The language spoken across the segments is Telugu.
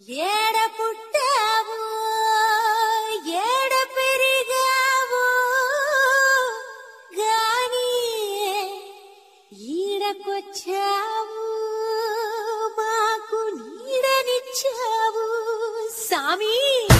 ఏడ పుట్టావు ఏడ పెరిగావు గాని ఈడకొచ్చావు మాకు నీడనిచ్చావు సామి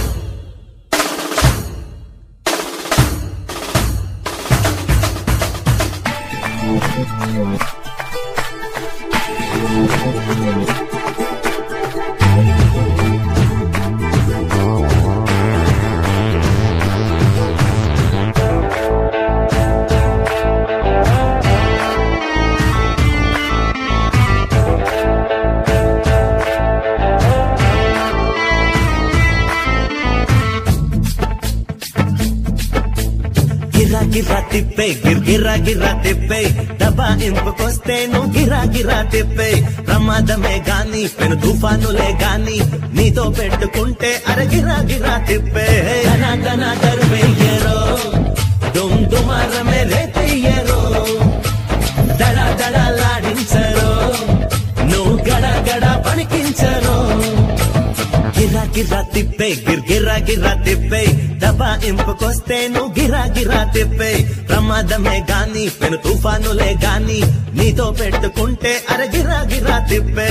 గిరా గిరా తిప్పే గిర్ గిరా గిరా తిప్పే డబ్బా ఇంపుకొస్తే నువ్వు గిరా గిరా తిప్పే ప్రమాదమే గాని పెను తుఫానులే గాని నీతో పెట్టుకుంటే అర గిరా గిరా తిప్పే ధన ధన దర్వేయరో దుమ్ దుమారమే రేతయ్యరో దడ దడలాడించరో నువ్వు గడ గడ పనికించరో గిరా గిరా తిప్పే గిర్ గిరా గిరా తిప్పే దబా ఇంపుకొస్తే నువ్వు గిరా గిరా తిప్పే ప్రమాదమే గాని పెను తుఫానులే గాని నీతో పెట్టుకుంటే అర గిరా గిరా తిప్పే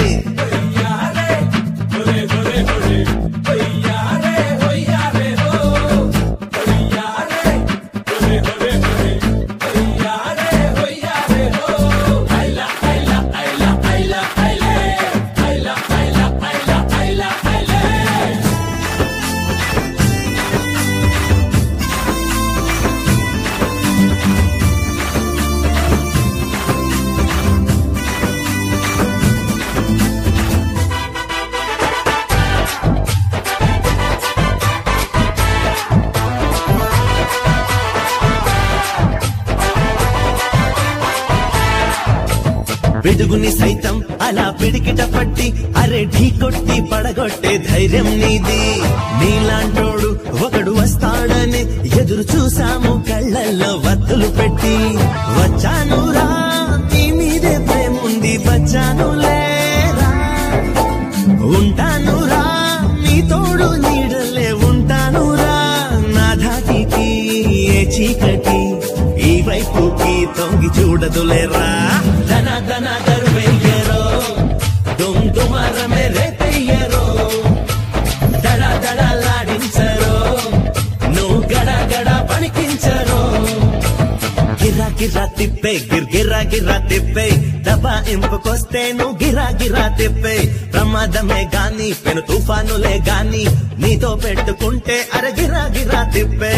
వెదుగుని సైతం అలా పిడికిట పట్టి అరే ఢీ కొట్టి పడగొట్టే ధైర్యం నీది నీలాంటోడు ఒకడు వస్తాడని ఎదురు చూసాము కళ్ళల్లో వత్తులు పెట్టి వచ్చాను రా నీ మీదే ప్రేముంది వచ్చాను లేరా ఉంటాను రా నీ తోడు నీడలే ఉంటాను రా నా ధాటికి ఏ చీకటి ఈ వైపుకి తొంగి చూడదులేరా ధన ధన దరువెయ్యరో దుమ్ దుమారమే రేపెయ్యరో దడ దడలాడించరో నువ్వు గడ గడ పనికించరో గిరా గిరా తిప్పే గిర్ గిరా గిరా తిప్పే దబా ఇంపుకొస్తే నువ్వు గిరా గిరా తిప్పే ప్రమాదమే గాని పెను తుఫానులే గాని నీతో పెట్టుకుంటే అర గిరా గిరా తిప్పే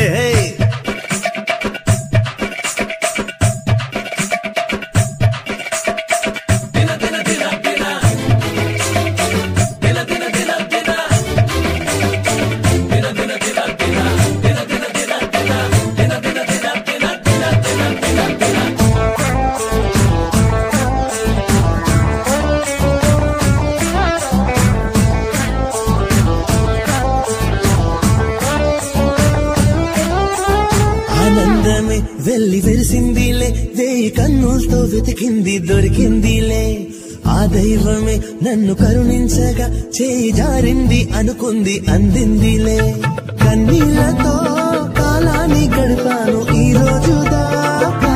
ఆనందమే వెళ్ళి వెలిసిందిలే వేయి కన్నులతో వెతికింది దొరికిందిలే ఆ దైవమే నన్ను కరుణించగా చేయి జారింది అనుకుంది అందిందిలే కన్నీళ్లతో కాలాన్ని గడిపాను ఈ రోజు దాకా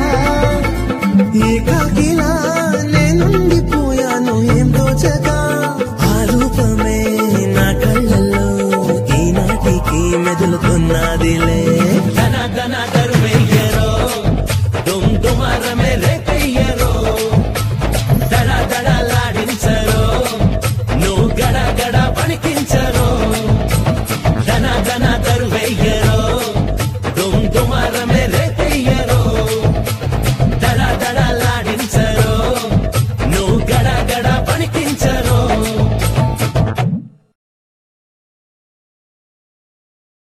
ఏకాకిలా నేనుండిపోయాను ఏం తోచగా ఆ రూపమే నా కళ్ళల్లో ఈనాటికి మెదులుతున్నదిలే ధన ధన దరువెయ్యరో దుమ్ దుమారమే రేపెయ్యరో దడ దడలాడించరో నువ్వు గడ గడ పనికించరో ధన ధన దరువెయ్యరో